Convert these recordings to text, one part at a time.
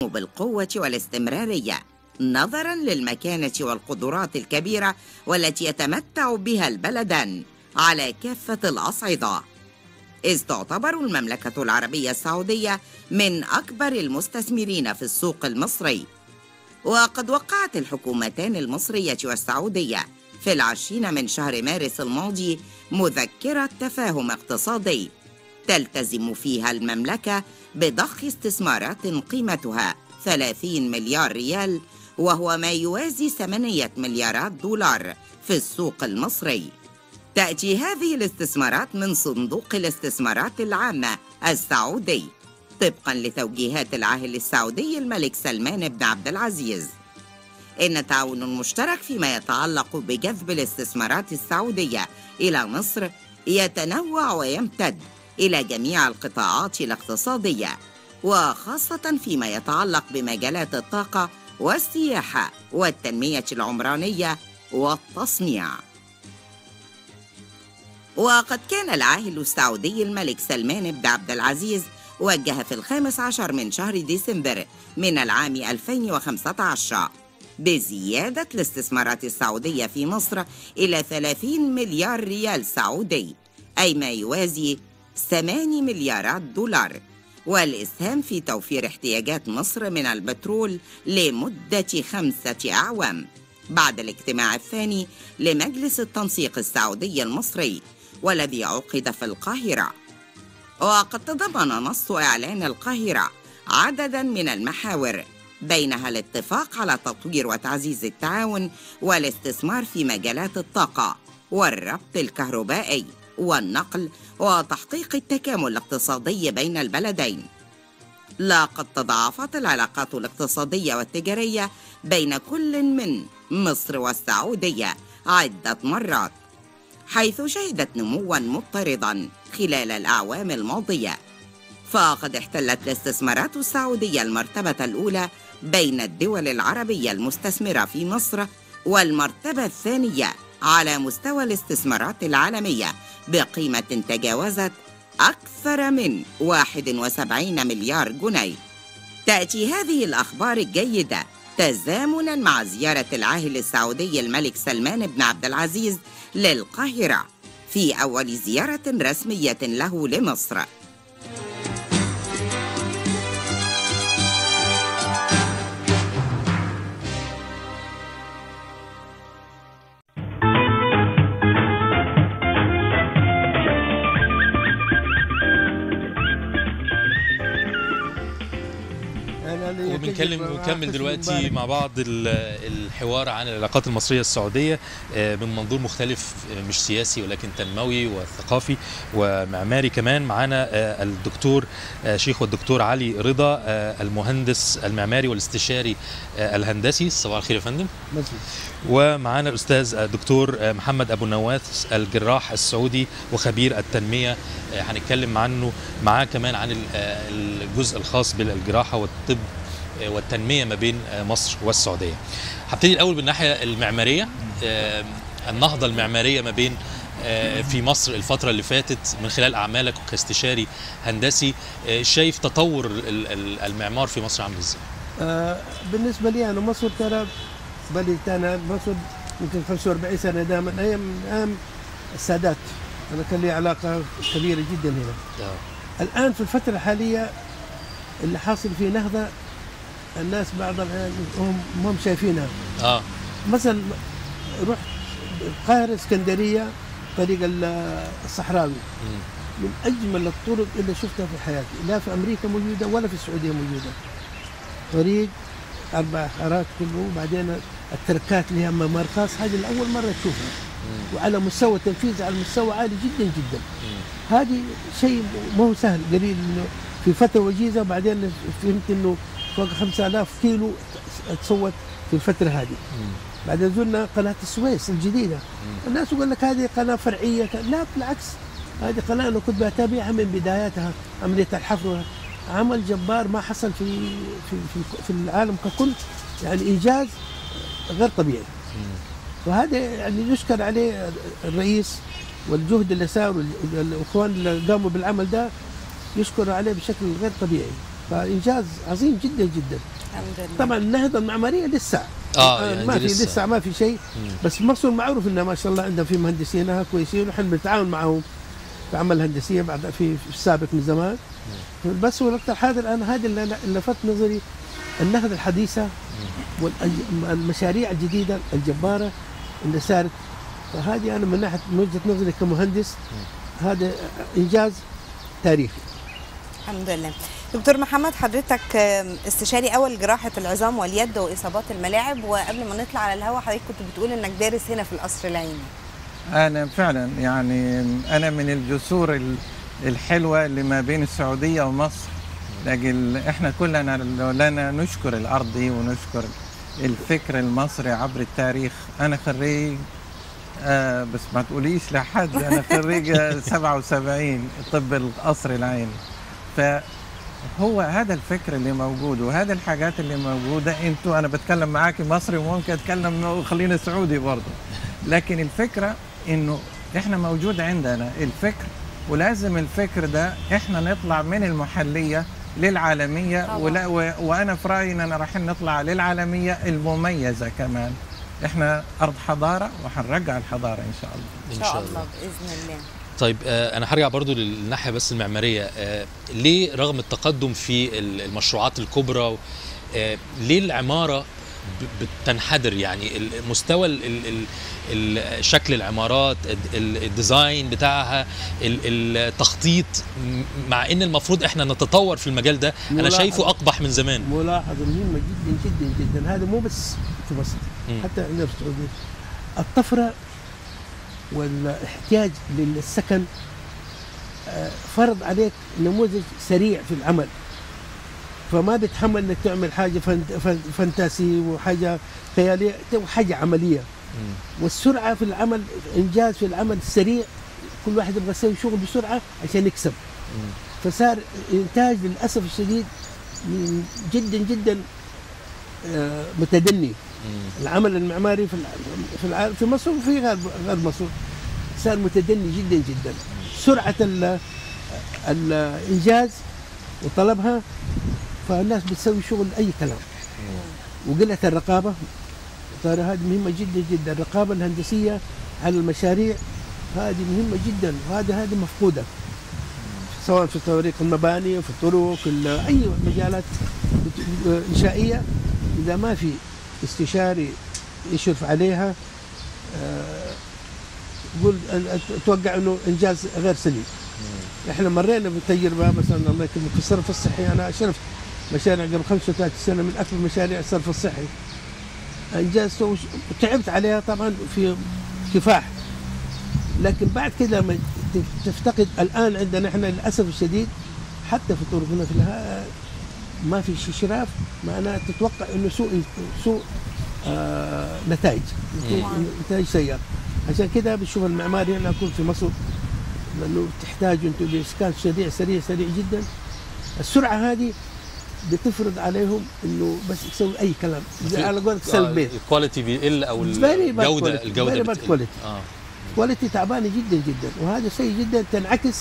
بالقوة والاستمرارية نظرا للمكانة والقدرات الكبيرة والتي يتمتع بها البلدان على كافة الأصعدة إذ تعتبر المملكة العربية السعودية من أكبر المستثمرين في السوق المصري وقد وقعت الحكومتان المصرية والسعودية في العشرين من شهر مارس الماضي مذكرة تفاهم اقتصادي تلتزم فيها المملكة بضخ استثمارات قيمتها 30 مليار ريال وهو ما يوازي 8 مليارات دولار في السوق المصري تأتي هذه الاستثمارات من صندوق الاستثمارات العامة السعودي طبقا لتوجيهات العاهل السعودي الملك سلمان بن عبد العزيز إن التعاون المشترك فيما يتعلق بجذب الاستثمارات السعودية إلى مصر يتنوع ويمتد إلى جميع القطاعات الاقتصادية وخاصة فيما يتعلق بمجالات الطاقة والسياحة والتنمية العمرانية والتصنيع وقد كان العاهل السعودي الملك سلمان بن عبد العزيز وجه في الخامس عشر من شهر ديسمبر من العام 2015 بزيادة الاستثمارات السعودية في مصر إلى 30 مليار ريال سعودي أي ما يوازي 8 مليارات دولار والإسهام في توفير احتياجات مصر من البترول لمدة خمسة أعوام بعد الاجتماع الثاني لمجلس التنسيق السعودي المصري والذي عقد في القاهرة وقد تضمن نص إعلان القاهرة عددا من المحاور بينها الاتفاق على تطوير وتعزيز التعاون والاستثمار في مجالات الطاقة والربط الكهربائي والنقل وتحقيق التكامل الاقتصادي بين البلدين لقد تضاعفت العلاقات الاقتصادية والتجارية بين كل من مصر والسعودية عدة مرات حيث شهدت نموا مضطردا خلال الأعوام الماضية فقد احتلت الاستثمارات السعودية المرتبة الأولى بين الدول العربية المستثمرة في مصر والمرتبة الثانية على مستوى الاستثمارات العالمية بقيمة تجاوزت أكثر من 71 مليار جنيه تأتي هذه الأخبار الجيدة تزامنا مع زيارة العاهل السعودي الملك سلمان بن عبد العزيز للقاهرة في أول زيارة رسمية له لمصر وبنتكلم ونكمل دلوقتي مع بعض الحوار عن العلاقات المصريه السعوديه من منظور مختلف مش سياسي ولكن تنموي وثقافي ومعماري كمان معانا الدكتور شيخ والدكتور علي رضا المهندس المعماري والاستشاري الهندسي صباح الخير يا فندم ومعانا الاستاذ الدكتور محمد ابو نواس الجراح السعودي وخبير التنميه هنتكلم عنه معاه كمان عن الجزء الخاص بالجراحه والطب والتنميه ما بين مصر والسعوديه. هبتدي الاول بالناحيه المعماريه النهضه المعماريه ما بين في مصر الفتره اللي فاتت من خلال اعمالك كاستشاري هندسي شايف تطور المعمار في مصر عامل ازاي؟ بالنسبه لي انا مصر ترى بلد انا مصر يمكن 45 سنه ده من ايام من ايام السادات انا كان لي علاقه كبيره جدا هنا. آه. الان في الفتره الحاليه اللي حاصل فيه نهضه الناس بعضهم هم هم شايفينها اه مثلا رحت القاهره اسكندريه طريق الصحراوي مم. من اجمل الطرق اللي شفتها في حياتي لا في امريكا موجوده ولا في السعوديه موجوده طريق اربع حارات كله وبعدين التركات اللي هي مماركاس هذه لاول مره تشوفها مم. وعلى مستوى التنفيذ على مستوى عالي جدا جدا مم. هذه شيء ما هو سهل قليل انه في فتره وجيزه بعدين فهمت انه فوق 5000 كيلو تصوت في الفتره هذه مم. بعدين زرنا قناه السويس الجديده الناس يقول لك هذه قناه فرعيه لا بالعكس هذه قناه انا كنت بتابعها من بداياتها عمليه الحفر عمل جبار ما حصل في في في, في العالم ككل يعني انجاز غير طبيعي مم. وهذا يعني يشكر عليه الرئيس والجهد اللي صار والاخوان اللي قاموا بالعمل ده يشكر عليه بشكل غير طبيعي فانجاز عظيم جدا جدا الحمد لله طبعا النهضه المعماريه لسه اه يعني ما دي في لسه. لسه ما في شيء مم. بس مصر معروف انها ما شاء الله عندها في مهندسينها كويسين ونحن بنتعاون معهم في عمل هندسيه بعد في, في السابق من زمان بس هو الوقت الحاضر الان هذا اللي اللي لفت نظري النهضه الحديثه والمشاريع الجديده الجباره اللي صارت فهذه انا من ناحيه من وجهه نظري كمهندس هذا انجاز تاريخي الحمد لله دكتور محمد حضرتك آم، استشاري اول جراحه العظام واليد واصابات الملاعب وقبل ما نطلع على الهواء حضرتك كنت بتقول انك دارس هنا في القصر العيني أنا فعلا يعني أنا من الجسور ال- الحلوة اللي ما بين السعودية ومصر لكن إحنا كلنا لنا نشكر الأرض دي ونشكر الفكر المصري عبر التاريخ أنا خريج آه بس ما تقوليش لحد أنا خريج آه، 77 طب القصر العيني فهو هذا الفكر اللي موجود وهذا الحاجات اللي موجودة انتوا أنا بتكلم معاكي مصري وممكن أتكلم خلينا سعودي برضه لكن الفكرة انه احنا موجود عندنا الفكر ولازم الفكر ده احنا نطلع من المحلية للعالمية طبعاً. ولا و وانا في رايي اننا رايحين نطلع للعالمية المميزة كمان احنا ارض حضارة وحنرجع الحضارة ان شاء الله ان شاء الله باذن الله طيب آه، انا هرجع برضو للناحيه بس المعماريه آه، ليه رغم التقدم في ال- المشروعات الكبرى آه، ليه العماره ب- بتنحدر يعني ال- مستوى ال- ال- ال- ال- شكل العمارات ال- ال- الديزاين بتاعها ال- التخطيط م- مع ان المفروض احنا نتطور في المجال ده انا ملاحظ. شايفه اقبح من زمان ملاحظه مهمه جدا جدا جدا هذا مو بس في مصر مم. حتى عندنا في السعوديه الطفره والاحتياج للسكن آه، فرض عليك نموذج سريع في العمل فما بيتحمل انك تعمل حاجه فانت فان- فانتاسي وحاجه خياليه وحاجه عمليه مم. والسرعه في العمل انجاز في العمل السريع كل واحد يبغى يسوي شغل بسرعه عشان يكسب مم. فصار انتاج للاسف الشديد م- جدا جدا آه، متدني مم. العمل المعماري في الع- في الع- في مصر وفي غير غير مصر صار متدني جدا جدا سرعه ال- الانجاز وطلبها فالناس بتسوي شغل اي كلام وقله الرقابه ترى هذه مهمه جدا جدا الرقابه الهندسيه على المشاريع هذه مهمه جدا وهذه هذه مفقوده سواء في طريق المباني في الطرق ال- اي مجالات بت- انشائيه اذا ما في استشاري يشرف عليها آه، يقول أن- اتوقع انه انجاز غير سليم احنا مرينا بتجربه مثلا الله يكرمك في الصرف الصحي انا شرفت مشاريع قبل 35 سنه من اكبر مشاريع الصرف الصحي انجزت وش- وتعبت عليها طبعا في كفاح لكن بعد كده لما ت- تفتقد الان عندنا احنا للاسف الشديد حتى في طرقنا في الها ما في شي شراف معناها تتوقع انه سوء سوء آه نتائج مم. نتائج سيئه عشان كده بنشوف المعماري هنا اكون في مصر لانه تحتاج انتم لاسكان سريع سريع سريع جدا السرعه هذه بتفرض عليهم انه بس يسوي اي كلام زي على قولك سلبين الكواليتي بيقل او Very bad الجوده quality. الجوده Very bad بتقل. quality. اه كواليتي تعبانه جدا جدا وهذا سيء جدا تنعكس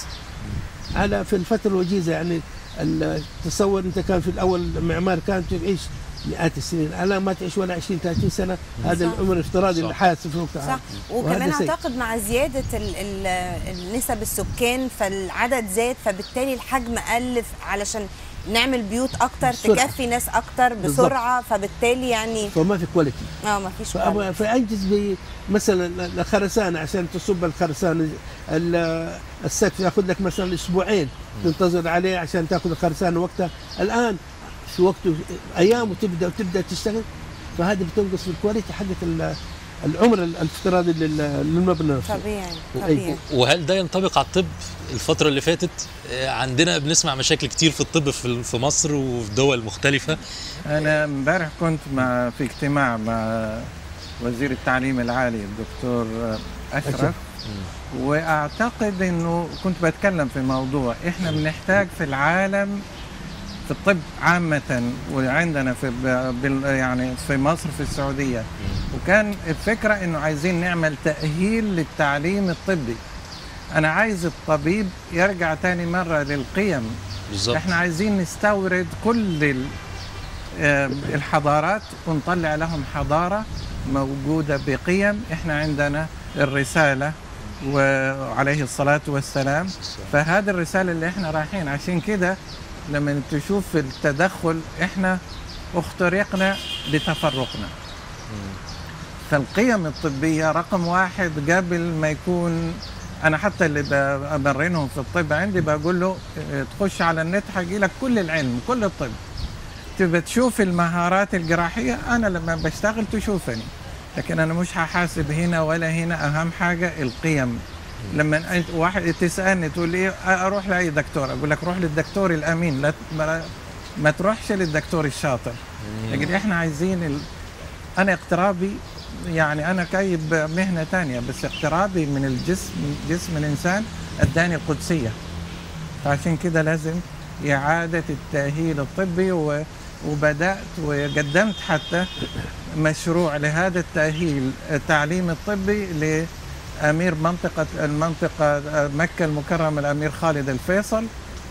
على في الفتره الوجيزه يعني ال- تصور انت كان في الاول معمار كانت تعيش مئات السنين الان ما تعيش ولا 20 30 سنه هذا صح. العمر الافتراضي اللي صح. حاسس في وقتها صح وكمان وهذا سيء. اعتقد مع زياده ال ال النسب السكان فالعدد زاد فبالتالي الحجم قل ف- علشان نعمل بيوت اكتر بسرعة. تكفي ناس اكتر بالضبط. بسرعه فبالتالي يعني فما في كواليتي اه ما فيش فأبغى فانجز ب مثلا الخرسانه عشان تصب الخرسانه ال- السقف ياخذ لك مثلا اسبوعين تنتظر عليه عشان تاخذ الخرسانه وقتها الان في وقته ايام وتبدا وتبدا تشتغل فهذه بتنقص في الكواليتي حقت ال- العمر الافتراضي لل- للمبنى نفسه طبيعي وأي- طبيعي وهل ده ينطبق على الطب الفترة اللي فاتت آه، عندنا بنسمع مشاكل كتير في الطب في في مصر وفي دول مختلفة انا امبارح كنت مع في اجتماع مع وزير التعليم العالي الدكتور اشرف أشرف. واعتقد انه كنت بتكلم في موضوع احنا بنحتاج في العالم في الطب عامة وعندنا في بال- يعني في مصر في السعودية وكان الفكرة انه عايزين نعمل تأهيل للتعليم الطبي انا عايز الطبيب يرجع تاني مرة للقيم بالظبط احنا عايزين نستورد كل ال- آه، الحضارات ونطلع لهم حضارة موجودة بقيم احنا عندنا الرسالة وعليه الصلاة والسلام فهذه الرسالة اللي احنا رايحين عشان كده لما تشوف التدخل احنا اخترقنا لتفرقنا فالقيم الطبية رقم واحد قبل ما يكون أنا حتى اللي بمرنهم في الطب عندي بقول له اه، تخش على النت حيجي لك كل العلم كل الطب تبى تشوف المهارات الجراحية أنا لما بشتغل تشوفني لكن أنا مش هحاسب هنا ولا هنا أهم حاجة القيم لما انت واحد تسالني تقول لي اروح لاي دكتور اقول لك روح للدكتور الامين لا ت- ما, ما تروحش للدكتور الشاطر لكن احنا عايزين ال... انا اقترابي يعني انا كايب مهنه تانية بس اقترابي من الجسم جسم الانسان اداني القدسيه فعشان كده لازم اعاده التاهيل الطبي و... وبدات وقدمت حتى مشروع لهذا التاهيل التعليم الطبي لامير منطقه المنطقه مكه المكرمه الامير خالد الفيصل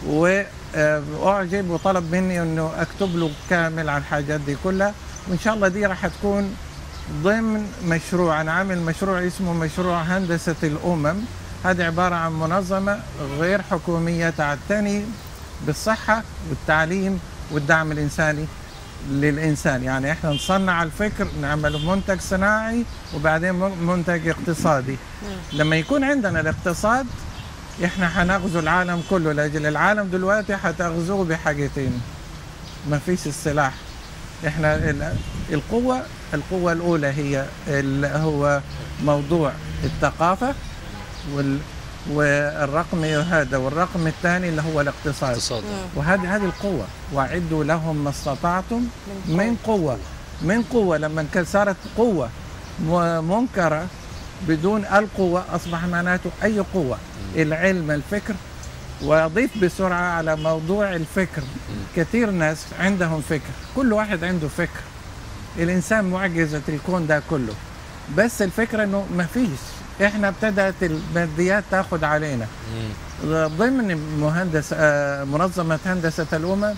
واعجب وطلب مني انه اكتب له كامل عن الحاجات دي كلها وان شاء الله دي راح تكون ضمن مشروع انا عامل مشروع اسمه مشروع هندسه الامم هذه عباره عن منظمه غير حكوميه تعتني بالصحه والتعليم والدعم الانساني للانسان يعني احنا نصنع الفكر نعمل منتج صناعي وبعدين منتج اقتصادي لما يكون عندنا الاقتصاد احنا حنغزو العالم كله لاجل العالم دلوقتي حتغزوه بحاجتين ما فيش السلاح احنا ال- القوة القوة الأولى هي ال- هو موضوع الثقافة وال والرقم هذا والرقم الثاني اللي هو الاقتصاد اقتصاد وهذه هذه القوة وأعدوا لهم ما استطعتم من قوة من قوة لما كان صارت قوة م- منكرة بدون القوة أصبح معناته أي قوة العلم الفكر وأضيف بسرعة على موضوع الفكر كثير ناس عندهم فكر كل واحد عنده فكر الإنسان معجزة الكون ده كله بس الفكرة إنه ما فيش إحنا ابتدأت الماديات تاخد علينا مم. ضمن مهندس آه، منظمة هندسة الأمم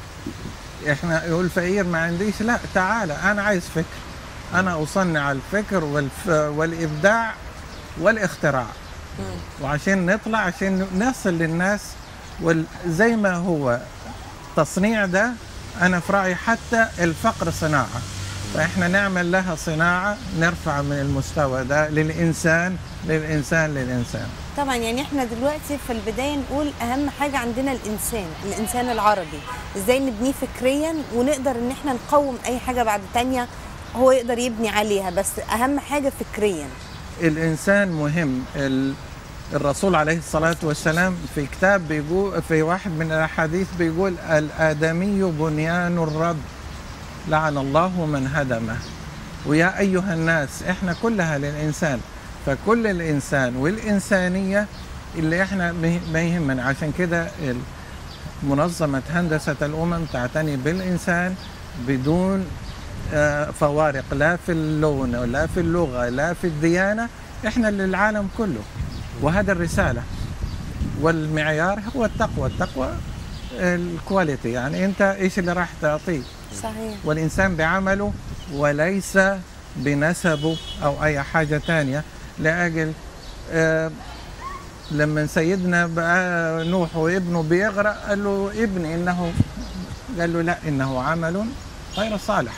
احنا يقول فقير ما عنديش لا تعالى أنا عايز فكر أنا أصنع الفكر والف والإبداع والاختراع وعشان نطلع عشان نصل للناس وال- زي ما هو تصنيع ده أنا في رأيي حتى الفقر صناعة فإحنا نعمل لها صناعة نرفع من المستوى ده للإنسان للإنسان للإنسان طبعا يعني احنا دلوقتي في البدايه نقول اهم حاجه عندنا الانسان الانسان العربي ازاي نبنيه فكريا ونقدر ان احنا نقوم اي حاجه بعد تانية هو يقدر يبني عليها بس اهم حاجه فكريا الانسان مهم ال- الرسول عليه الصلاه والسلام في كتاب بيقول في واحد من الاحاديث بيقول الادمي بنيان الرب لعن الله من هدمه ويا ايها الناس احنا كلها للانسان فكل الانسان والانسانيه اللي احنا ما- ما يهمنا عشان كده ال- منظمه هندسه الامم تعتني بالانسان بدون آه، فوارق لا في اللون ولا في اللغة لا في الديانة احنا للعالم كله وهذا الرسالة والمعيار هو التقوى التقوى الكواليتي يعني انت ايش اللي راح تعطيه صحيح والإنسان بعمله وليس بنسبه أو أي حاجة تانية لأجل آه لما سيدنا بقى نوح وابنه بيغرق قال له ابني إنه قال له لا إنه عمل غير صالح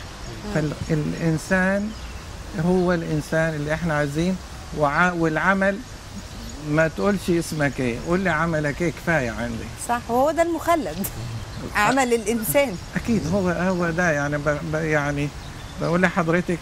فالإنسان هو الإنسان اللي إحنا عايزين وع- والعمل ما تقولش اسمك ايه قول لي عملك ايه كفايه عندي صح وهو ده المخلد عمل الانسان اكيد هو هو ده يعني ب ب يعني بقول لحضرتك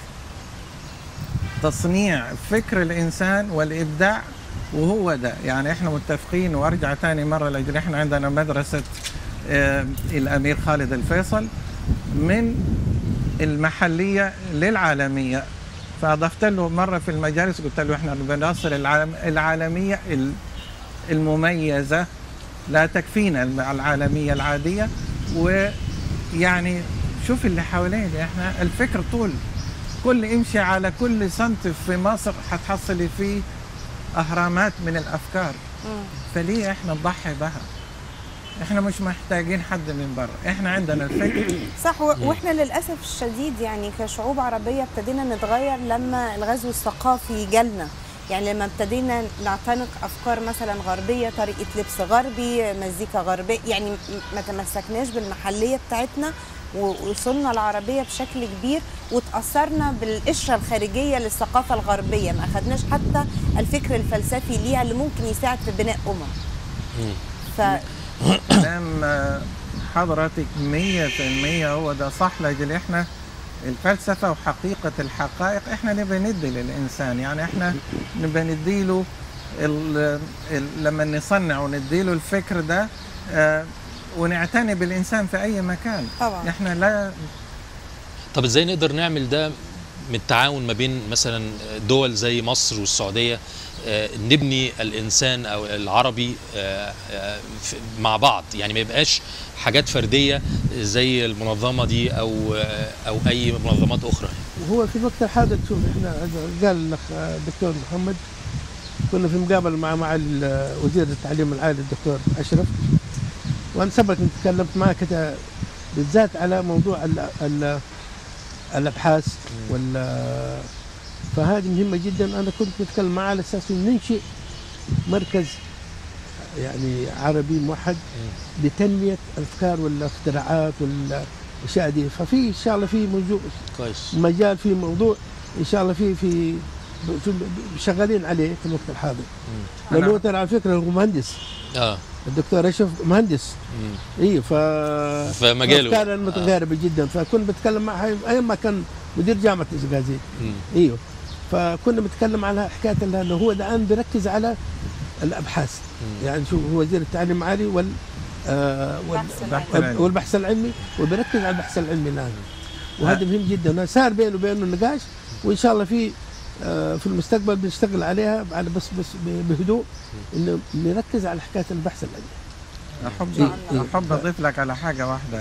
تصنيع فكر الانسان والابداع وهو ده يعني احنا متفقين وارجع تاني مره لاجل احنا عندنا مدرسه آه الامير خالد الفيصل من المحليه للعالميه فاضفت له مره في المجالس قلت له احنا بنصل العالم العالميه ال- المميزه لا تكفينا الم- العالميه العاديه ويعني شوف اللي حوالينا احنا الفكر طول كل امشي على كل سنت في مصر حتحصلي فيه اهرامات من الافكار مم. فليه احنا نضحي بها احنا مش محتاجين حد من بره احنا عندنا الفكر صح و- واحنا للاسف الشديد يعني كشعوب عربيه ابتدينا نتغير لما الغزو الثقافي جالنا يعني لما ابتدينا نعتنق افكار مثلا غربيه طريقه لبس غربي مزيكا غربيه يعني م- ما تمسكناش بالمحليه بتاعتنا ووصلنا العربيه بشكل كبير وتاثرنا بالقشره الخارجيه للثقافه الغربيه ما اخدناش حتى الفكر الفلسفي ليها اللي ممكن يساعد في بناء امم مم. ف كلام آه، حضرتك مية في المية هو ده صح لأجل إحنا الفلسفة وحقيقة الحقائق إحنا نبي ندي للإنسان يعني إحنا نبي نديله ال- ال- لما نصنع ونديله الفكر ده آه، ونعتني بالإنسان في أي مكان طبعا إحنا لا طب ازاي نقدر نعمل ده من التعاون ما بين مثلا دول زي مصر والسعوديه آه، نبني الانسان او العربي آه، آه، في- مع بعض يعني ما يبقاش حاجات فرديه زي المنظمه دي او آه، او اي منظمات اخرى وهو في الوقت الحاضر شوف احنا قال الاخ الدكتور محمد كنا في مقابله مع مع ال- وزير التعليم العالي الدكتور اشرف وانا سبق اني تكلمت معه كده بالذات على موضوع ال ال الابحاث وال فهذه مهمه جدا انا كنت بتكلم معه على اساس إنه ننشئ مركز يعني عربي موحد لتنميه الافكار والاختراعات والاشياء دي ففي ان شاء الله في موضوع كويس مجال في موضوع ان شاء الله في في, في شغالين عليه في الوقت الحاضر لانه هو ترى على فكره هو مهندس اه الدكتور اشرف مهندس مم. ايوه ف فمجاله. كان متغاربه جدا فكنت بتكلم معه ايام ما كان مدير جامعه الزقازيق مم. ايوه فكنا بنتكلم على حكايه انه هو الان بيركز على الابحاث مم. يعني شوف هو وزير التعليم العالي وال آه وال- البحث العلمي. البحث العلمي. والبحث العلمي وبيركز على البحث العلمي الان وهذا مهم جدا صار بينه وبينه نقاش وان شاء الله في آه، في المستقبل بنشتغل عليها على بس بس بهدوء انه نركز على حكايه البحث العلمي أحب إيه. أحب أضيف لك على حاجة واحدة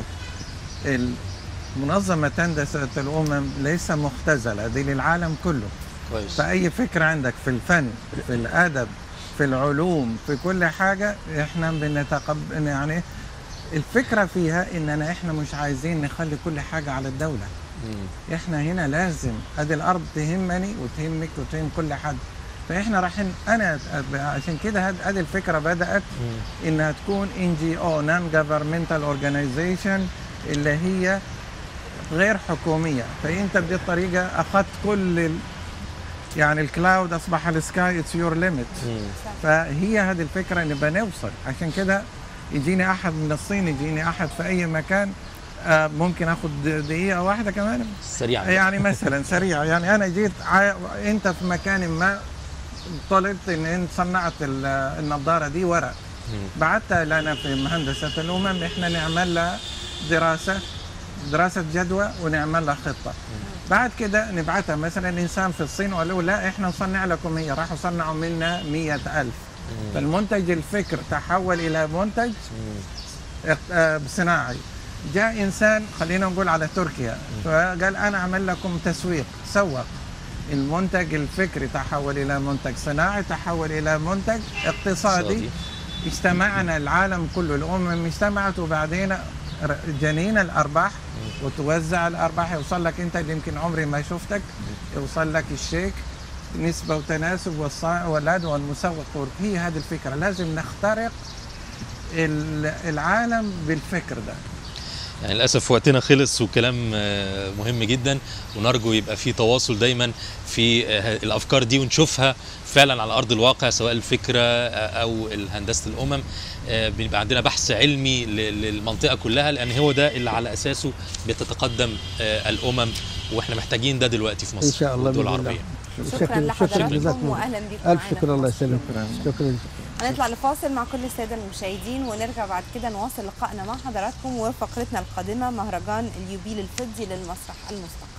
منظمة هندسة الأمم ليس مختزلة دي للعالم كله كويس فأي فكرة عندك في الفن في الأدب في العلوم في كل حاجة إحنا بنتقبل يعني الفكرة فيها إننا إحنا مش عايزين نخلي كل حاجة على الدولة مم. إحنا هنا لازم أدي الأرض تهمني وتهمك وتهم كل حد فإحنا رايحين أنا عشان كده هاد- هذه الفكرة بدأت مم. انها تكون ان جي او نون جفرمنتال اورجانيزيشن اللي هي غير حكوميه فانت بدي الطريقه اخذت كل ال... يعني الكلاود اصبح السكاي اتس يور ليميت مم. فهي هذه الفكره نبقى نوصل عشان كده يجيني احد من الصين يجيني احد في اي مكان آه، ممكن اخذ دقيقه واحده كمان سريعا يعني مثلا سريع يعني انا جيت ع... انت في مكان ما طلبت ان انت صنعت ال- النظاره دي ورق مم. بعتها لنا في مهندسة الأمم إحنا نعمل لها دراسة دراسة جدوى ونعمل لها خطة بعد كده نبعتها مثلا إنسان في الصين وقالوا لا إحنا نصنع لكم هي راحوا صنعوا منا مية ألف فالمنتج الفكر تحول إلى منتج مم. آه، صناعي جاء إنسان خلينا نقول على تركيا فقال أنا أعمل لكم تسويق سوق المنتج الفكري تحول إلى منتج صناعي تحول إلى منتج اقتصادي اقتصادي. اجتمعنا العالم كله الامم اجتمعت وبعدين ر- جنين الارباح وتوزع الارباح يوصل لك انت اللي يمكن عمري ما شفتك يوصل لك الشيك نسبه وتناسب والصانع والاد والمسوق هي هذه الفكره لازم نخترق ال- العالم بالفكر ده يعني للاسف وقتنا خلص وكلام آه، مهم جدا ونرجو يبقى في تواصل دايما في آه، الافكار دي ونشوفها فعلا على ارض الواقع سواء الفكره آه، او هندسه الامم آه، بيبقى عندنا بحث علمي ل- للمنطقه كلها لان هو ده اللي على اساسه بتتقدم آه، الامم واحنا محتاجين ده دلوقتي في مصر ان شاء الله والدول بإذن الله. العربيه شكرا شكرا لحضراتكم جزاكم الله. واهلا بكم الف معانا شكر في الله مصر. يسلمك شكراً. شكرا هنطلع لفاصل مع كل الساده المشاهدين ونرجع بعد كده نواصل لقائنا مع حضراتكم وفقرتنا القادمه مهرجان اليوبيل الفضي للمسرح المستقبل